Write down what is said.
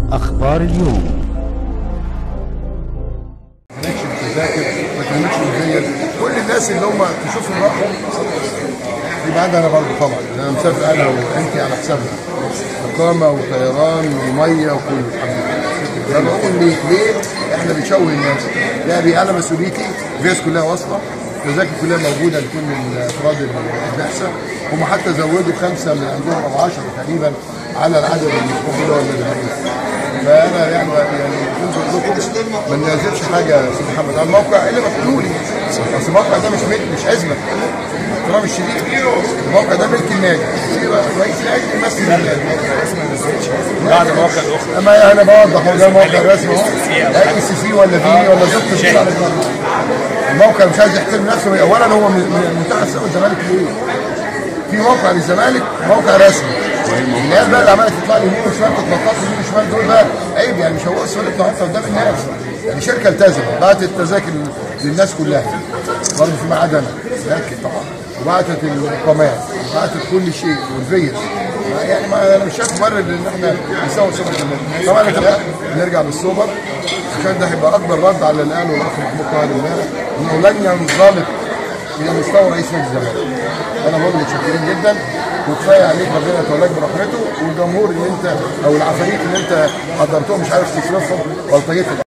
أخبار اليوم ما كانتش بتذاكر ما كانتش مزيد كل الناس اللي هم تشوفهم راحوا يبقى عندي انا برضه طبعا انا مسافر انا وانت على حسابنا اقامه وطيران وميه وكل الحمد لله انا بقول ليه ليه احنا بنشوه الناس لا دي انا مسؤوليتي الفيز كلها واصله التذاكر كلها موجوده لكل الافراد البعثه هم حتى زودوا خمسه من عندهم او 10 تقريبا على العدد اللي هو اللي فانا يعني يعني كنت بقول لكم ما ننزلش حاجه يا استاذ محمد على الموقع الا ما تقولوا لي اصل الموقع ده مش ملك مش ازمه احترام الشديد الموقع ده ملك النادي رئيس النادي يمثل النادي بعد المواقع الاخرى اما انا بوضح هو ده الموقع الرسمي اهو لا اي سي سي ولا ديني ولا زفت على دماغه. الموقع مش عايز يحترم نفسه اولا هو من من منتخب السبب الزمالك ليه؟ في موقع للزمالك موقع رسمي الناس بقى اللي عماله تطلع لي يمين وشمال تتنطط يمين وشمال دول بقى عيب يعني مش هو صورتنا حتى قدام الناس يعني شركه التزمت بعتت التذاكر للناس كلها برضه في ميعاد انا متاكد طبعا وبعتت الاقامات وبعتت كل شيء والفيز يعني ما انا مش شايف مبرر ان احنا نسوي سوبر كمان. طبعا لا نرجع للسوبر عشان ده هيبقى اكبر رد على اللي قاله الاخ محمود طاهر امبارح انه لن ينزلق الى مستوى رئيس نادي الزمالك انا بقول متشكرين جدا وكفايه عليك ربنا يتولاك برحمته والجمهور اللي انت او العفاريت اللي انت قدرتهم مش عارف تصرفهم بلطجيه